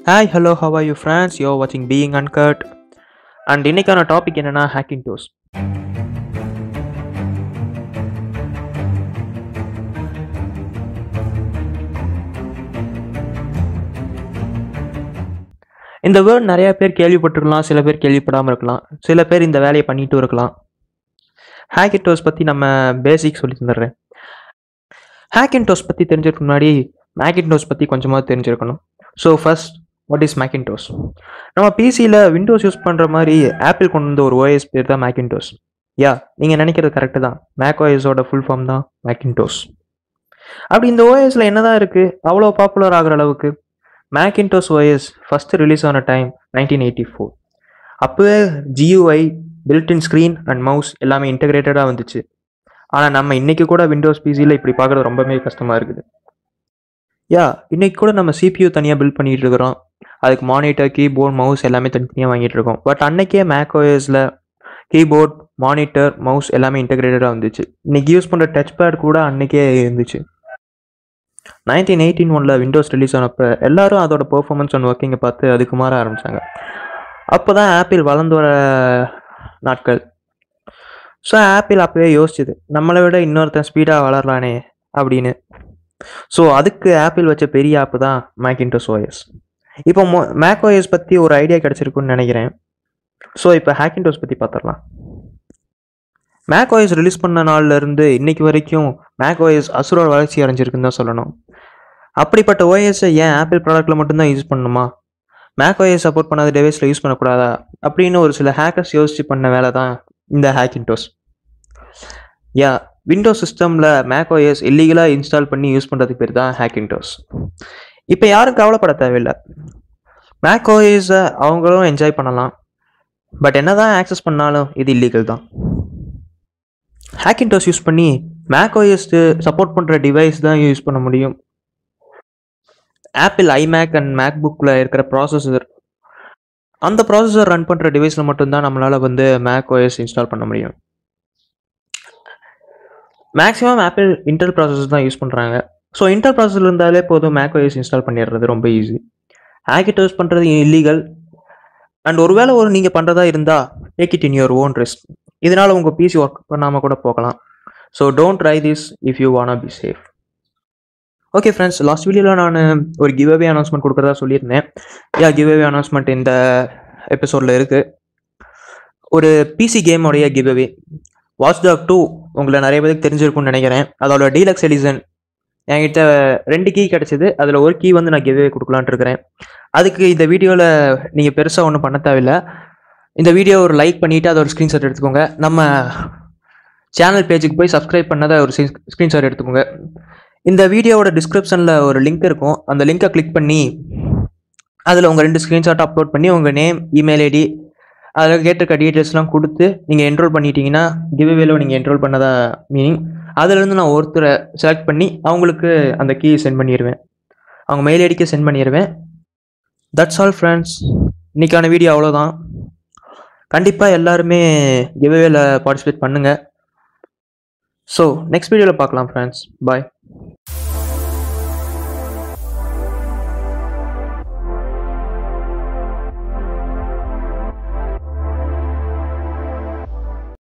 hi hello how are you friends you're watching being uncut and இன்னைக்கான topic என்னன்னா Hackintosh இந்த word நிறைய பேர் கேள்விப்பட்டிருக்கலாம் சில பேர் கேள்விப்படாமல் இருக்கலாம் சில பேர் இந்த வேலையை பண்ணிட்டும் இருக்கலாம் ஹேக்கிட்டோஸ் பற்றி நம்ம பேசிக் சொல்லி தந்துடுறேன் ஹேக்கின்டோஸ் பற்றி தெரிஞ்சிருக்க முன்னாடி மேக்கின்டோஸ் பற்றி கொஞ்சமாக தெரிஞ்சிருக்கணும் so first what is Macintosh நம்ம பிசியில் விண்டோஸ் யூஸ் பண்ணுற மாதிரி ஆப்பிள் கொண்டு வந்த ஒரு ஓஎஸ் பேர் தான் மேக்கின்டோஸ் யா நீங்கள் நினைக்கிறது கரெக்டு தான் மேக் ஓஎஸோட ஃபுல் ஃபார்ம் தான் மேக்கின்டோஸ் அப்படி இந்த ஓஎஸில் என்ன தான் இருக்குது அவ்வளோ பாப்புலர் ஆகிற அளவுக்கு மேக்கின்டோஸ் ஓஎஸ் ஃபஸ்ட்டு ரிலீஸ் ஆன டைம் நைன்டீன் எயிட்டி ஃபோர் அப்போவே GUI built in screen and mouse எல்லாமே இன்டகிரேட்டடாக வந்துச்சு ஆனால் நம்ம இன்னைக்கு கூட விண்டோஸ் பிசியில் இப்படி பார்க்குறது ரொம்பவே கஷ்டமாக இருக்குது யா இன்னைக்கு கூட நம்ம சிபியூ தனியாக பில்ட் பண்ணிட்டு இருக்கிறோம் அதுக்கு மானிட்டர் கீபோர்ட் மவுஸ் எல்லாமே தனித்தனியாக வாங்கிட்டு இருக்கோம் பட் அன்னைக்கே மேக் ஓஎஸில் கீபோர்ட் மானிட்டர் மவுஸ் எல்லாமே இன்டகிரேட்டடாக வந்துச்சு இன்னைக்கு யூஸ் பண்ணுற டச் பேட் கூட அன்னைக்கே இருந்துச்சு நைன்டீன் எயிட்டீன் ஒனில் விண்டோஸ் ரிலீஸ் ஆனப்போ எல்லாரும் அதோட பெர்ஃபார்மன்ஸ் அண்ட் ஒர்க்கிங்கை பார்த்து அதுக்கு மாற ஆரம்பித்தாங்க அப்போ தான் ஆப்பிள் வளர்ந்து வர நாட்கள் ஸோ ஆப்பிள் அப்போவே யோசிச்சுது நம்மளை விட இன்னொருத்தன் ஸ்பீடாக வளரலானே அப்படின்னு ஸோ அதுக்கு ஆப்பிள் வச்ச பெரிய ஆப்பு தான் மேக்கின்டோஸ் ஓஎஸ் இப்போ மோ மேக் ஓஎஸ் பற்றி ஒரு ஐடியா கிடச்சிருக்குன்னு நினைக்கிறேன் ஸோ இப்போ ஹேக்கின்டோஸ் பற்றி பார்த்துடலாம் மேக் ஓஎஸ் ரிலீஸ் பண்ண நாள்ல இருந்து இன்னைக்கு வரைக்கும் மேக் ஓஎஸ் அசுரோட வளர்ச்சி அடைஞ்சிருக்குன்னு தான் சொல்லணும் அப்படிப்பட்ட ஓஎஸை ஏன் ஆப்பிள் ப்ராடக்ட்டில் மட்டும்தான் யூஸ் பண்ணணுமா மேக் ஓஎஸ் சப்போர்ட் பண்ணாத டிவைஸில் யூஸ் பண்ணக்கூடாதா அப்படின்னு ஒரு சில ஹேக்கர்ஸ் யோசிச்சு பண்ண வேலை தான் இந்த ஹேக்கின்டோஸ் யா விண்டோஸ் சிஸ்டமில் மேக் ஓஎஸ் இல்லீகலாக இன்ஸ்டால் பண்ணி யூஸ் பண்ணுறதுக்கு பேர் தான் ஹேக்கின்டோஸ் இப்போ யாரும் கவலைப்பட தேவையில்லை மேக் ஓஎஸை அவங்களும் என்ஜாய் பண்ணலாம் பட் என்ன தான் ஆக்சஸ் பண்ணாலும் இது இல்லீகல் தான் ஹேக்கின்டோஸ் யூஸ் பண்ணி மேக் ஓஎஸ் சப்போர்ட் பண்ணுற டிவைஸ் தான் யூஸ் பண்ண முடியும் ஆப்பிள் ஐமேக் அண்ட் மேக் புக்கில் இருக்கிற ப்ராசஸர் அந்த ப்ராசஸர் ரன் பண்ணுற டிவைஸில் மட்டும்தான் நம்மளால் வந்து மேக் ஓஎஸ் இன்ஸ்டால் பண்ண முடியும் மேக்ஸிமம் ஆப்பிள் இன்டெல் ப்ராசஸர் தான் யூஸ் பண்ணுறாங்க ஸோ இன்டெல் ப்ராசஸர் இருந்தாலே போதும் மேக் ஓஎஸ் இன்ஸ்டால் பண்ணிடுறது ரொம்ப ஈஸி ஹேக்கிட் யூஸ் பண்ணுறது இல்லீகல் அண்ட் ஒருவேளை ஒரு நீங்கள் பண்ணுறதா இருந்தால் take it in your own risk இதனால் உங்கள் பிசி ஒர்க் பண்ணாமல் கூட போகலாம் so don't try this if you wanna be safe okay friends last வீடியோவில் நான் ஒரு கிவ் அவே அனௌன்ஸ்மெண்ட் கொடுக்குறதா சொல்லியிருந்தேன் யா கிவ் அவே அனௌன்ஸ்மெண்ட் இந்த எபிசோடில் இருக்குது ஒரு பிசி கேமோடைய give away watch dog two உங்களை நிறைய பேருக்கு தெரிஞ்சிருக்கும்னு நினைக்கிறேன் அதோட டீலக்ஸ் எடிசன் என்கிட்ட ரெண்டு கீ கிடச்சிது அதில் ஒரு கீ வந்து நான் கிவ்வே கொடுக்கலான்ட்டு இருக்கிறேன் அதுக்கு இந்த வீடியோவில் நீங்கள் பெருசாக ஒன்றும் பண்ண தேவையில்லை இந்த வீடியோ ஒரு லைக் பண்ணிவிட்டு அதை ஒரு ஸ்க்ரீன்ஷாட் எடுத்துக்கோங்க நம்ம சேனல் பேஜுக்கு போய் சப்ஸ்கிரைப் பண்ணதை ஒரு ஸ்க்ரீன்ஷாட் எடுத்துக்கோங்க இந்த வீடியோவோட டிஸ்கிரிப்ஷனில் ஒரு லிங்க் இருக்கும் அந்த லிங்கை கிளிக் பண்ணி அதில் உங்கள் ரெண்டு ஸ்க்ரீன்ஷாட் அப்லோட் பண்ணி உங்கள் நேம் இமெயில் ஐடி அதில் கேட்டிருக்க டீட்டெயில்ஸ்லாம் கொடுத்து நீங்கள் என்ரோல் பண்ணிட்டீங்கன்னா கிவ்வேல நீங்கள் என்ரோல் பண்ணதா மீனிங் அதுலேருந்து நான் ஒருத்தரை செலக்ட் பண்ணி அவங்களுக்கு அந்த கீ சென்ட் பண்ணிடுவேன் அவங்க மெயில் ஐடிக்கு சென்ட் பண்ணிடுவேன் தட்ஸ் ஆல் ஃப்ரெண்ட்ஸ் இன்றைக்கான வீடியோ அவ்வளோதான் கண்டிப்பாக எல்லாருமே கிவ்வேல பார்ட்டிசிபேட் பண்ணுங்கள் ஸோ நெக்ஸ்ட் வீடியோவில் பார்க்கலாம் ஃப்ரெண்ட்ஸ் பாய்